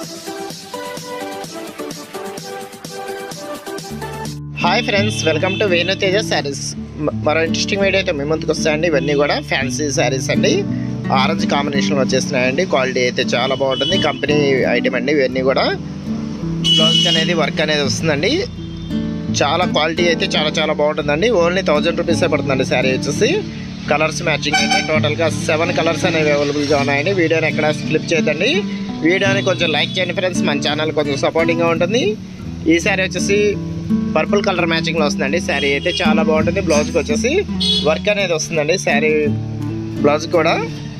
hi friends welcome to Venu Teja Sarees మరో interesting video అయితే మీ ముందుకు వస్తాయండి ఇవన్నీ కూడా ఫ్యాన్సీ శారీస్ అండి ఆరెంజ్ కాంబినేషన్లో వచ్చేస్తున్నాయండి క్వాలిటీ అయితే చాలా బాగుంటుంది కంపెనీ ఐటమ్ అండి ఇవన్నీ కూడా బ్లౌజ్ అనేది వర్క్ అనేది వస్తుందండి చాలా క్వాలిటీ అయితే చాలా చాలా బాగుంటుందండి ఓన్లీ థౌజండ్ రూపీసే పడుతుందండి శారీ వచ్చేసి కలర్స్ మ్యాచింగ్ అయితే టోటల్గా సెవెన్ కలర్స్ అనేవి అవైలబుల్గా ఉన్నాయండి వీడియోని ఎక్కడ స్క్లిప్ చేయదండి వీడియోని కొంచెం లైక్ చేయండి ఫ్రెండ్స్ మన ఛానల్ కొంచెం సపోర్టింగ్గా ఉంటుంది ఈ శారీ వచ్చేసి పర్పుల్ కలర్ మ్యాచింగ్లో వస్తుందండి శారీ అయితే చాలా బాగుంటుంది బ్లౌజ్కి వచ్చేసి వర్క్ అనేది వస్తుందండి శారీ బ్లౌజ్ కూడా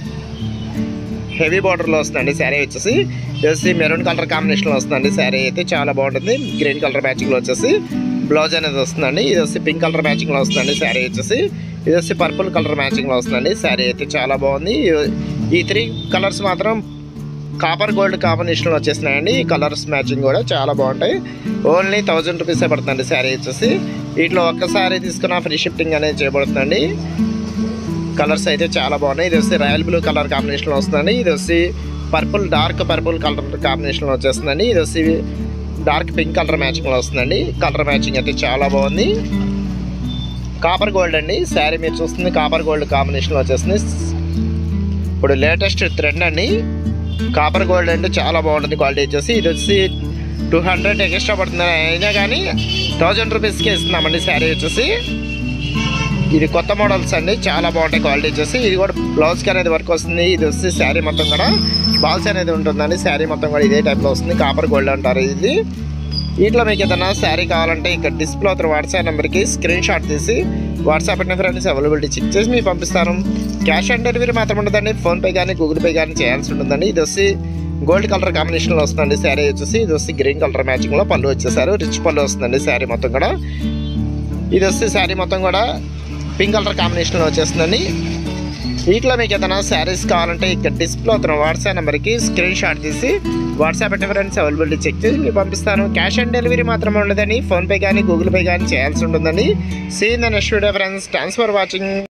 హెవీ బార్డర్లో వస్తుందండి శారీ వచ్చేసి ఇది వచ్చి మెరూన్ కలర్ కాంబినేషన్లో వస్తుందండి శారీ అయితే చాలా బాగుంటుంది గ్రీన్ కలర్ మ్యాచింగ్లో వచ్చేసి బ్లౌజ్ అనేది వస్తుందండి ఇది వచ్చి పింక్ కలర్ మ్యాచింగ్లో వస్తుందండి శారీ వచ్చేసి ఇది వచ్చి పర్పుల్ కలర్ మ్యాచింగ్లో వస్తుందండి శారీ అయితే చాలా బాగుంది ఈ త్రీ కలర్స్ మాత్రం కాపర్ గోల్డ్ కాంబినేషన్లో వచ్చేసినాయండి ఈ కలర్స్ మ్యాచింగ్ కూడా చాలా బాగుంటాయి ఓన్లీ థౌజండ్ రూపీసే పడుతుందండి శారీ వచ్చేసి వీటిలో ఒక్కసారి తీసుకున్న ఫ్రీ షిఫ్టింగ్ అనేది చేయబడుతుందండి కలర్స్ అయితే చాలా బాగున్నాయి ఇది వచ్చి రాయల్ బ్లూ కలర్ కాంబినేషన్లో వస్తుందండి ఇది వచ్చి పర్పుల్ డార్క్ పర్పుల్ కలర్ కాంబినేషన్లో వచ్చేస్తుందండి ఇది వచ్చి డార్క్ పింక్ కలర్ మ్యాచింగ్లో వస్తుందండి కలర్ మ్యాచింగ్ అయితే చాలా బాగుంది కాపర్ గోల్డ్ అండి శారీ మీరు చూస్తుంది కాపర్ గోల్డ్ కాంబినేషన్లో వచ్చేస్తుంది ఇప్పుడు లేటెస్ట్ ట్రెండ్ అండి కాపర్ గోల్డ్ అంటే చాలా బాగుంటుంది క్వాలిటీ వచ్చేసి ఇది వచ్చి టూ హండ్రెడ్ ఎక్స్ట్రా పడుతుంది అయినా కానీ థౌజండ్ రూపీస్కి ఇస్తున్నామండి శారీ వచ్చేసి ఇది కొత్త మోడల్స్ అండి చాలా బాగుంటాయి క్వాలిటీ వచ్చేసి ఇది కూడా బ్లౌజ్కి అనేది వర్క్ వస్తుంది ఇది వచ్చి శారీ మొత్తం కూడా బాల్స్ అనేది ఉంటుందండి శారీ మొత్తం కూడా ఇదే టైప్లో వస్తుంది కాపర్ గోల్డ్ అంటారు ఇది వీటిలో మీకు ఏదైనా శారీ కావాలంటే ఇక్కడ డిస్ప్లే అవుతున్న వాట్సాప్ నెంబర్కి స్క్రీన్ షాట్ తీసి వాట్సాప్ పెట్టిన ఫ్రెండ్స్ అవైలబిలిటీ చెక్ చేసి మీకు పంపిస్తాను క్యాష్ ఆన్ డెలివరీ మాత్రం ఉండదండి ఫోన్పే కానీ గూగుల్ పే కానీ చేయాల్సి ఉంటుందండి ఇది వచ్చి గోల్డ్ కలర్ కాంబినేషన్లో వస్తుందండి శారీ వచ్చేసి ఇది వచ్చి గ్రీన్ కలర్ మ్యాచింగ్లో పళ్ళు వచ్చేసారు రిచ్ పళ్ళు వస్తుందండి శారీ మొత్తం కూడా ఇది వచ్చి శారీ మొత్తం కూడా పింక్ కలర్ కాంబినేషన్లో వచ్చేస్తుందండి వీటిలో మీకు ఏదైనా శారీస్ కావాలంటే ఇక్కడ డిస్ప్లే అవుతున్న వాట్సాప్ నెంబర్కి స్క్రీన్ షాట్ తీసి వాట్సాప్ అంటే ఫ్రెండ్స్ అవైలబిలిటీ చెక్ చేసి మీకు పంపిస్తాను క్యాష్ ఆన్ డెలివరీ మాత్రం ఉండదని ఫోన్పే కానీ గూగుల్ పే కానీ చేయాల్సి ఉంటుందండి see in the next video friends thanks for watching